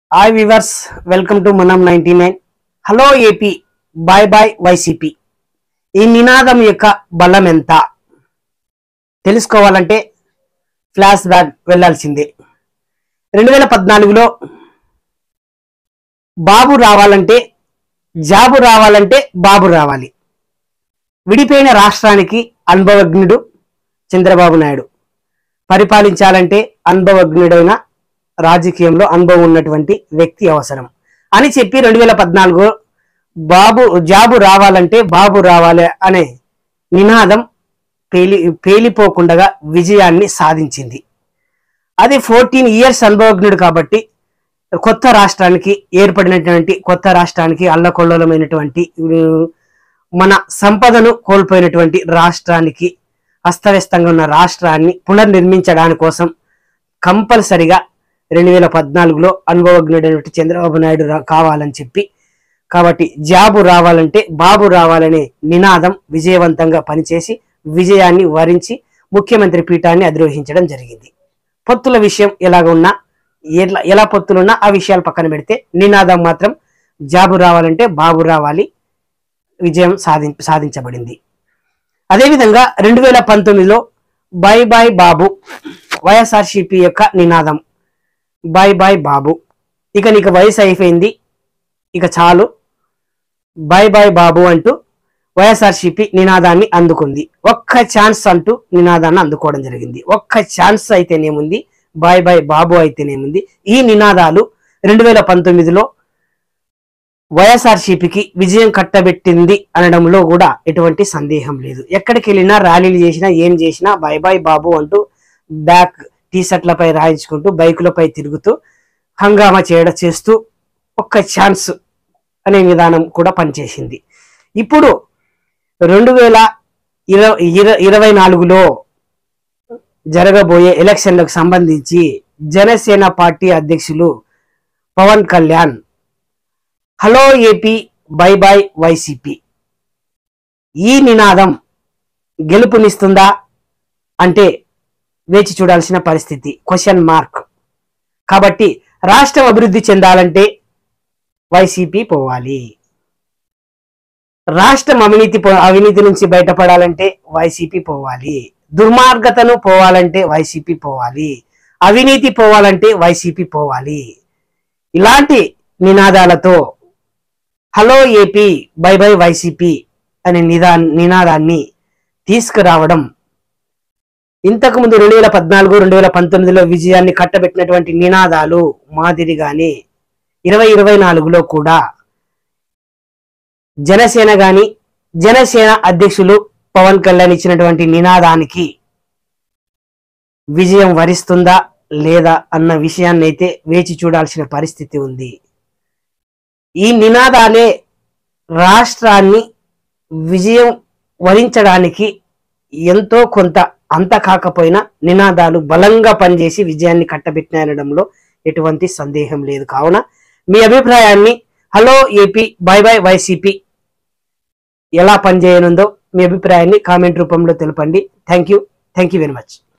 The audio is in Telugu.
హాయ్ వివర్స్ వెల్కమ్ టు మనం ninety nine hello AP bye bye YCP ఈ నినాదం యొక్క బలం ఎంత తెలుసుకోవాలంటే ఫ్లాష్ బ్యాక్ వెళ్ళాల్సిందే రెండు వేల పద్నాలుగులో బాబు రావాలంటే జాబు రావాలంటే బాబు రావాలి విడిపోయిన రాష్ట్రానికి అనుభవజ్ఞుడు చంద్రబాబు నాయుడు పరిపాలించాలంటే అనుభవజ్ఞుడైన రాజకీయంలో అనుభవం ఉన్నటువంటి వ్యక్తి అవసరం అని చెప్పి రెండు వేల పద్నాలుగు బాబు జాబు రావాలంటే బాబు రావాలి అనే నినాదం పేలి పేలిపోకుండా విజయాన్ని సాధించింది అది ఫోర్టీన్ ఇయర్స్ అనుభవజ్ఞుడు కాబట్టి కొత్త రాష్ట్రానికి ఏర్పడినటువంటి కొత్త రాష్ట్రానికి అల్లకొల్లమైనటువంటి మన సంపదను కోల్పోయినటువంటి రాష్ట్రానికి అస్తవ్యస్తంగా ఉన్న రాష్ట్రాన్ని పునర్నిర్మించడాని కోసం కంపల్సరిగా రెండు వేల పద్నాలుగులో అనుభవజ్ఞుడైనటువంటి చంద్రబాబు నాయుడు రా- కావాలని చెప్పి కాబట్టి జాబు రావాలంటే బాబు రావాలనే నినాదం విజయవంతంగా పనిచేసి విజయాన్ని వరించి ముఖ్యమంత్రి పీఠాన్ని అధిరోహించడం జరిగింది పొత్తుల విషయం ఎలాగ ఉన్నా ఎలా ఎలా పొత్తులున్నా ఆ విషయాలు పక్కన పెడితే నినాదం మాత్రం జాబు రావాలంటే బాబు రావాలి విజయం సాధి సాధించబడింది అదేవిధంగా రెండు వేల పంతొమ్మిదిలో బై బై బాబు వైఎస్ఆర్సిపి యొక్క నినాదం బై బై బాబు ఇక నీకు వయసు అయిపోయింది ఇక చాలు బై బై బాబు అంటూ వైఎస్ఆర్సిపి నినాదాన్ని అందుకుంది ఒక్క ఛాన్స్ అంటూ నినాదాన్ని అందుకోవడం జరిగింది ఒక్క ఛాన్స్ అయితేనేముంది బై బై బాబు అయితేనేముంది ఈ నినాదాలు రెండు వేల పంతొమ్మిదిలో వైఎస్ఆర్సీపీకి విజయం కట్టబెట్టింది అనడంలో కూడా ఎటువంటి సందేహం లేదు ఎక్కడికి వెళ్ళినా ర్యాలీలు చేసినా ఏం చేసినా బై బై బాబు అంటూ బ్యాక్ టీ షర్ట్లపై రాయించుకుంటూ బైకులపై తిరుగుతూ హంగామా చేయడం చేస్తూ ఒక్క ఛాన్స్ అనే విధానం కూడా పనిచేసింది ఇప్పుడు రెండు వేల ఇరవై ఇరవై నాలుగులో జరగబోయే ఎలక్షన్లకు సంబంధించి జనసేన పార్టీ అధ్యక్షులు Pawan Kalyan hello AP bye bye YCP ఈ నినాదం గెలుపునిస్తుందా అంటే వేచి చూడాల్సిన పరిస్థితి క్వశ్చన్ మార్క్ కాబట్టి రాష్ట్రం అభివృద్ధి చెందాలంటే వైసీపీ పోవాలి రాష్ట్రం అవినీతి పో- అవినీతి నుంచి బయటపడాలంటే వైసీపీ పోవాలి దుర్మార్గతను పోవాలంటే వైసీపీ పోవాలి అవినీతి పోవాలంటే వైసీపీ పోవాలి ఇలాంటి నినాదాలతో hello AP bye bye YCP అనే నిదా నినాదాన్ని తీసుకురావడం ఇంతకు ముందు రెండు వేల పద్నాలుగు రెండు వేల పంతొమ్మిదిలో విజయాన్ని కట్టబెట్టినటువంటి నినాదాలు మాదిరిగానే ఇరవై ఇరవై నాలుగులో కూడా జనసేన గాని జనసేన అధ్యక్షులు పవన్ కళ్యాణ్ ఇచ్చినటువంటి నినాదానికి విజయం వరిస్తుందా లేదా అన్న విషయాన్ని అయితే వేచి చూడాల్సిన పరిస్థితి ఉంది ఈ నినాదాలే రాష్ట్రాన్ని విజయం వరించడానికి ఎంతో కొంత అంత కాకపోయినా నినాదాలు బలంగా పనిచేసి విజయాన్ని కట్టబెట్టినడంలో ఎటువంటి సందేహం లేదు కావున మీ అభిప్రాయాన్ని hello AP bye bye YCP ఎలా పనిచేయనుందో మీ అభిప్రాయాన్ని కామెంట్ రూపంలో తెలపండి thank you thank you very much